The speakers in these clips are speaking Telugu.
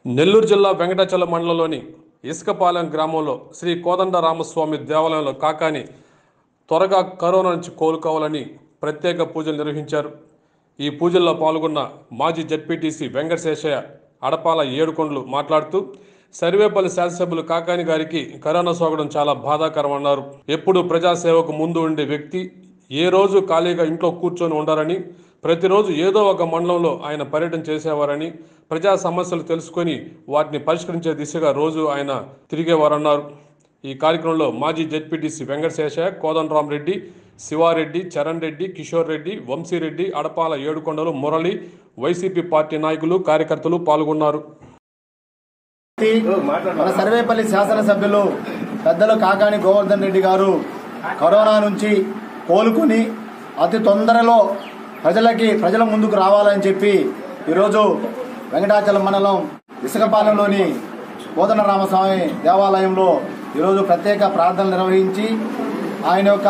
నెల్లూరు జిల్లా వెంకటాచల మండలంలోని ఇసుకపాలెం గ్రామంలో శ్రీ కోదండరామస్వామి దేవాలయంలో కాకాని త్వరగా కరోనా నుంచి కోలుకోవాలని ప్రత్యేక పూజలు నిర్వహించారు ఈ పూజల్లో పాల్గొన్న మాజీ జడ్పీటీసీ వెంకటశేషయ్య అడపాల ఏడుకొండలు మాట్లాడుతూ సర్వేపల్లి శాసనసభ్యులు కాకాని గారికి కరోనా సోకడం చాలా బాధాకరమన్నారు ఎప్పుడు ప్రజాసేవకు ముందు ఉండే వ్యక్తి ఏ రోజు ఖాళీగా ఇంట్లో కూర్చొని ఉండారని ప్రతిరోజు ఏదో ఒక మండలంలో ఆయన పర్యటన చేసేవారని ప్రజా సమస్యలు తెలుసుకొని వాటిని పరిష్కరించే దిశగా రోజు ఆయన తిరిగేవారన్నారు ఈ కార్యక్రమంలో మాజీ ZPTC Venkataseshaiah Kodandarama Reddy Siva Reddy Charan Reddy Kishore Reddy Vamsi Reddy Adapala Edukondalu Murali YCP party నాయకులు కార్యకర్తలు పాల్గొన్నారు మన సర్వేపల్లి శాసనసభ్యులు పెద్దలు కాకాని గోవర్ధన్ రెడ్డి గారు కరోనా నుంచి కోలుకుని అతి తొందరలో ప్రజలకి ప్రజల ముందుకు రావాలని చెప్పి ఈరోజు వెంకటాచలం మండలం ఇసుకపాలెంలోని కోదండరామస్వామి దేవాలయంలో ఈరోజు ప్రత్యేక ప్రార్థనలు నిర్వహించి ఆయన యొక్క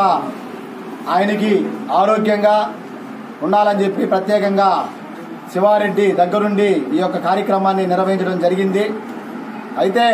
ఆయనకి ఆరోగ్యంగా ఉండాలని చెప్పి ప్రత్యేకంగా శివారెడ్డి దగ్గరుండి ఈ యొక్క కార్యక్రమాన్ని నిర్వహించడం జరిగింది అయితే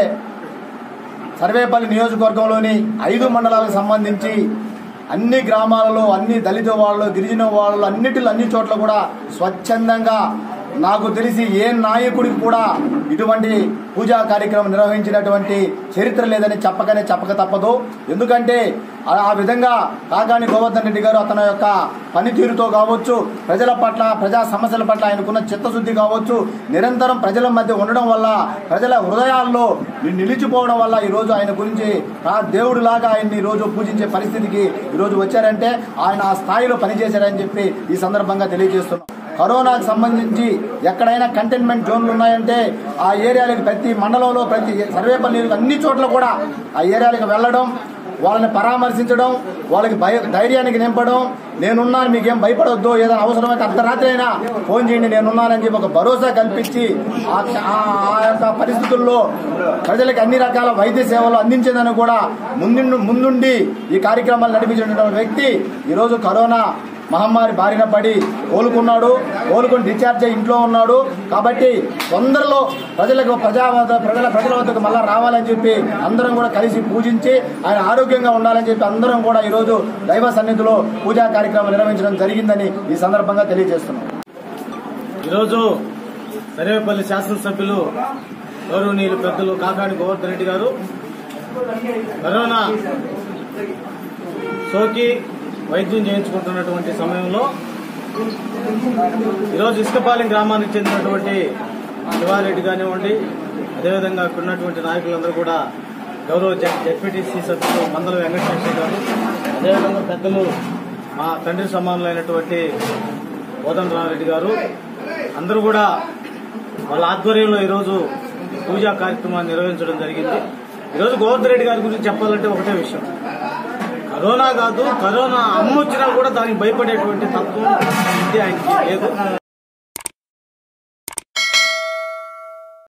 సర్వేపల్లి నియోజకవర్గంలోని ఐదు మండలాలకు సంబంధించి అన్ని గ్రామాలలో అన్ని దళిత వాళ్ళు గిరిజన వాళ్ళు అన్నిటిలో అన్ని చోట్ల కూడా స్వచ్ఛందంగా నాకు తెలిసి ఏ నాయకుడికి కూడా ఇటువంటి పూజా కార్యక్రమం నిర్వహించినటువంటి చరిత్ర లేదని చెప్పకనే చెప్పక తప్పదు ఎందుకంటే ఆ- ఆ విధంగా కాకాని గోవర్ధన్ రెడ్డి గారు అతని యొక్క పనితీరుతో కావచ్చు ప్రజల పట్ల ప్రజా సమస్యల పట్ల ఆయనకున్న చిత్తశుద్ధి కావచ్చు నిరంతరం ప్రజల మధ్య ఉండడం వల్ల ప్రజల హృదయాల్లో ని- నిలిచిపోవడం వల్ల ఈ రోజు ఆయన గురించి ఆ దేవుడు లాగా ఆయన్ని ఈ రోజు పూజించే పరిస్థితికి ఈ రోజు వచ్చారంటే ఆయన ఆ స్థాయిలో పనిచేశారని చెప్పి ఈ సందర్భంగా తెలియజేస్తున్నాం కరోనాకు సంబంధించి ఎక్కడైనా కంటైన్మెంట్ జోన్లు ఉన్నాయంటే ఆ ఏరియాలకు ప్రతి మండలంలో ప్రతి సర్వేపల్లి అన్ని చోట్ల కూడా ఆ ఏరియాలకు వెళ్ళడం వాళ్ళని పరామర్శించడం వాళ్ళకి భయ ధైర్యానికి నింపడం నేనున్నాను మీకేం భయపడొద్దు ఏదైనా అవసరమైతే అర్ధరాత్రి అయినా ఫోన్ చేయండి నేనున్నానని చెప్పి ఒక భరోసా కల్పించి ఆ ఆ- ఆ యొక్క పరిస్థితుల్లో ప్రజలకు అన్ని రకాల వైద్య సేవలు అందించేదని కూడా ముందు ముందుండి ఈ కార్యక్రమాలు నడిపించినటువంటి వ్యక్తి ఈరోజు కరోనా మహమ్మారి బారిన పడి కోలుకున్నాడు కోలుకొని డిశ్చార్జ్ అయ్యి ఇంట్లో ఉన్నాడు కాబట్టి తొందరలో ప్రజలకు ప్రజా వద్ద- ప్రజల ప్రజల వద్దకు మళ్ళా రావాలని చెప్పి అందరం కూడా కలిసి పూజించి ఆయన ఆరోగ్యంగా ఉండాలని చెప్పి అందరం కూడా ఈరోజు దైవ సన్నిధిలో పూజా కార్యక్రమం నిర్వహించడం జరిగిందని ఈ సందర్భంగా తెలియజేస్తున్నాం ఈరోజు సర్వేపల్లి శాసనసభ్యులు గౌరవనీయులు పెద్దలు కాకాని గోవర్ధన్ రెడ్డి గారు కరోనా సోకి వైద్యం చేయించుకుంటున్నటువంటి సమయంలో ఈరోజు ఇసుకపాలెం గ్రామానికి చెందినటువంటి శివారెడ్డి కానివ్వండి అదేవిధంగా అక్కడ ఉన్నటువంటి నాయకులందరూ కూడా గౌరవ జడ్- జడ్పీటీసీ సభ్యులు మందల వెంకటేశ్వర గారు అదేవిధంగా పెద్దలు మా తండ్రి సమానులైనటువంటి కోదండరామరెడ్డి గారు అందరూ కూడా వాళ్ళ ఆధ్వర్యంలో ఈరోజు పూజా కార్యక్రమాన్ని నిర్వహించడం జరిగింది ఈరోజు గోవర్ధన్ రెడ్డి గారి గురించి చెప్పాలంటే ఒకటే విషయం కరోనా కాదు కరోనా అమ్మ వచ్చినా కూడా దానికి భయపడేటువంటి తత్వం ఇది ఆయనకి లేదు